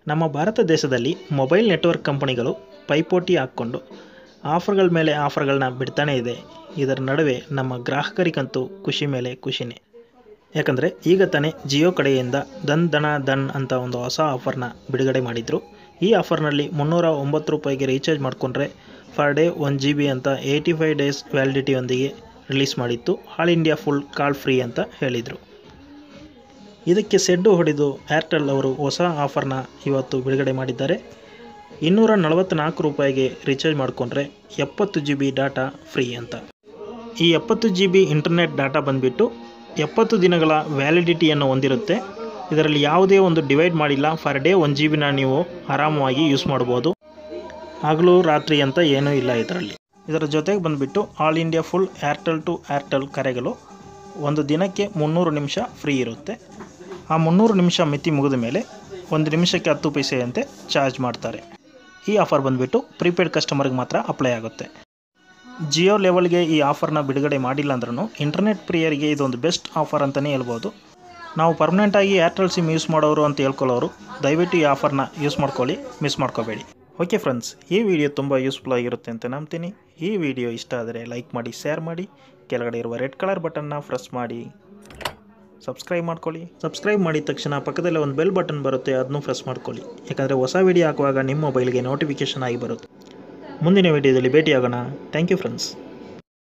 ನಮ್ಮ ಭಾರತ ದೇಶದಲ್ಲಿ mobile network ಕಂಪನಿಗಳು ಪೈಪೋಟಿ ಹಾಕ್ಕೊಂಡು ಆಫರ್ಗಳ ಮೇಲೆ ಆಫರ್ಗಳನ್ನ ಬಿಡ್ತಾನೇ ಇದೆ ಇದರ ನಡುವೆ ನಮ್ಮ ಗ್ರಾಹಕರಿಗಂತೂ ಖುಷಿ ಮೇಲೆ ಖುಷಿನೇ ಯಾಕಂದರೆ ಈಗ ತಾನೇ ಜಿಯೋ ಕಡೆಯಿಂದ ದನ್ ದನ ದನ್ ಅಂತ ಒಂದು ಹೊಸ ಆಫರ್ನ ಬಿಡುಗಡೆ ಮಾಡಿದರು ಈ ಆಫರ್ನಲ್ಲಿ ಮುನ್ನೂರ ಒಂಬತ್ತು ರೂಪಾಯಿಗೆ ರೀಚಾರ್ಜ್ ಮಾಡಿಕೊಂಡ್ರೆ per day one G B ಅಂತ ಏಯ್ಟಿ ಫೈವ್ ಡೇಸ್ ವ್ಯಾಲಿಡಿಟಿಯೊಂದಿಗೆ ರಿಲೀಸ್ ಮಾಡಿತ್ತು all India full call free ಅಂತ ಹೇಳಿದರು ಇದಕ್ಕೆ ಸೆಡ್ಡು ಹೊಡೆದು ಏರ್ಟೆಲ್ ಅವರು ಹೊಸ ಆಫರ್ನ ಇವತ್ತು ಬಿಡುಗಡೆ ಮಾಡಿದ್ದಾರೆ ಇನ್ನೂರ ನಲವತ್ತ್ನಾಲ್ಕು ರೂಪಾಯಿಗೆ ರೀಚಾರ್ಜ್ ಮಾಡಿಕೊಂಡ್ರೆ ಎಪ್ಪತ್ತು ಜಿ ಬಿ ಡಾಟಾ ಫ್ರೀ ಅಂತ ಈ ಎಪ್ಪತ್ತು ಜಿ ಬಿ ಇಂಟರ್ನೆಟ್ ಡಾಟಾ ಬಂದುಬಿಟ್ಟು ಎಪ್ಪತ್ತು ದಿನಗಳ ವ್ಯಾಲಿಡಿಟಿಯನ್ನು ಹೊಂದಿರುತ್ತೆ ಇದರಲ್ಲಿ ಯಾವುದೇ ಒಂದು ಡಿವೈಡ್ ಮಾಡಿಲ್ಲ ಫರ್ ಡೇ ಒನ್ ಜಿ ಬಿನ ನೀವು ಆರಾಮವಾಗಿ ಯೂಸ್ ಮಾಡ್ಬೋದು ಹಗಲು ರಾತ್ರಿ ಅಂತ ಏನೂ ಇಲ್ಲ ಇದರಲ್ಲಿ ಇದರ ಜೊತೆಗೆ ಬಂದುಬಿಟ್ಟು all India full Airtel to Airtel ಕರೆಗಳು ಒಂದು ದಿನಕ್ಕೆ ಮುನ್ನೂರು ನಿಮಿಷ ಫ್ರೀ ಇರುತ್ತೆ ಆ ಮುನ್ನೂರು ನಿಮಿಷ ಮಿತಿ ಮುಗಿದ ಮೇಲೆ ಒಂದು ನಿಮಿಷಕ್ಕೆ ಹತ್ತು ಪೈಸೆಯಂತೆ ಚಾರ್ಜ್ ಮಾಡ್ತಾರೆ ಈ ಆಫರ್ ಬಂದುಬಿಟ್ಟು ಪ್ರೀಪೇಯ್ಡ್ ಕಸ್ಟಮರ್ಗೆ ಮಾತ್ರ ಅಪ್ಲೈ ಆಗುತ್ತೆ ಜಿಯೋ ಲೆವೆಲ್ಗೆ ಈ ಆಫರ್ನ ಬಿಡುಗಡೆ ಮಾಡಿಲ್ಲ ಅಂದ್ರೂ ಇಂಟರ್ನೆಟ್ ಪ್ರಿಯರಿಗೆ ಇದೊಂದು ಬೆಸ್ಟ್ ಆಫರ್ ಅಂತಲೇ ಹೇಳ್ಬೋದು ನಾವು ಪರ್ಮನೆಂಟಾಗಿ ಏರ್ಟೆಲ್ ಸಿಮ್ ಯೂಸ್ ಮಾಡೋರು ಅಂತ ಹೇಳ್ಕೊಳ್ಳೋರು ದಯವಿಟ್ಟು ಈ ಆಫರ್ನ ಯೂಸ್ ಮಾಡ್ಕೊಳ್ಳಿ ಮಿಸ್ ಮಾಡ್ಕೋಬೇಡಿ ಓಕೆ ಫ್ರೆಂಡ್ಸ್ ಈ ವಿಡಿಯೋ ತುಂಬ ಯೂಸ್ಫುಲ್ ಆಗಿರುತ್ತೆ ಅಂತ ನಂಬ್ತೀನಿ ಈ ವಿಡಿಯೋ ಇಷ್ಟ ಆದರೆ ಲೈಕ್ ಮಾಡಿ ಶೇರ್ ಮಾಡಿ ಕೆಳಗಡೆ ಇರುವ ರೆಡ್ ಕಲರ್ ಬಟನ್ನ ಪ್ರೆಸ್ ಮಾಡಿ ಸಬ್ಸ್ಕ್ರೈಬ್ ಮಾಡ್ಕೊಳ್ಳಿ ಸಬ್ಸ್ಕ್ರೈಬ್ ಮಾಡಿದ ತಕ್ಷಣ ಪಕ್ಕದಲ್ಲೇ ಒಂದು ಬೆಲ್ ಬಟನ್ ಬರುತ್ತೆ ಅದನ್ನು ಪ್ರೆಸ್ ಮಾಡ್ಕೊಳ್ಳಿ ಯಾಕಂದರೆ ಹೊಸ ವಿಡಿಯೋ ಹಾಕುವಾಗ ನಿಮ್ಮ ಮೊಬೈಲ್ಗೆ ನೋಟಿಫಿಕೇಷನ್ ಆಗಿ ಬರುತ್ತೆ ಮುಂದಿನ ವಿಡಿಯೋದಲ್ಲಿ ಭೇಟಿಯಾಗೋಣ ಥ್ಯಾಂಕ್ ಯು ಫ್ರೆಂಡ್ಸ್